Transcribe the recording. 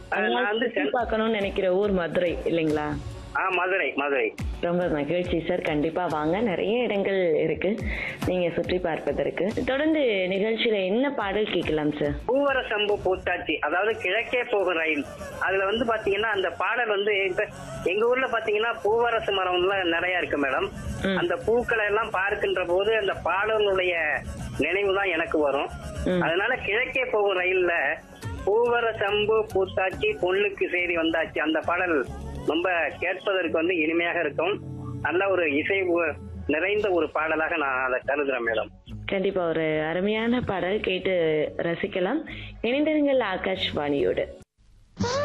நான் வந்து சுத்தி பார்க்கணும்னு நினைக்கிற ஊர் மதுரை இல்லைங்களா ஆ மதுரை மதுரை ரொம்ப மகிழ்ச்சி சார் கண்டிப்பா வாங்க நிறைய இடங்கள் இருக்கு நீங்க சுற்றி பார்ப்பதற்கு தொடர்ந்து நிகழ்ச்சியில என்ன பாடல் கேட்கலாம் சார் பூவர சம்பு பூத்தாச்சி அதாவது கிழக்கே போகும் ரயில் அதுல வந்து பாத்தீங்கன்னா அந்த பாடல் வந்து இப்ப எங்க ஊர்ல பாத்தீங்கன்னா பூவரசு மரம்லாம் நிறைய இருக்கு மேடம் ம். அந்த பூக்களை எல்லாம் பார்க்கின்ற போது அந்த பாடலுடைய நினைவு தான் எனக்கு வரும் ம். அதனால கிழக்கே போகும் ரயில்ல பூவர சம்பு பூத்தாச்சி பொண்ணுக்கு சேரி வந்தாச்சு அந்த பாடல் ரொம்ப கேட்பதற்கு வந்து இனிமையாக இருக்கும் நல்ல ஒரு இசை உ- நிறைந்த ஒரு பாடலாக நான் அதை கருதுறேன் மேடம் கண்டிப்பா ஒரு அருமையான பாடல் கேட்டு ரசிக்கலாம் இணைந்திருங்கள் ஆகாஷ்வாணியோடு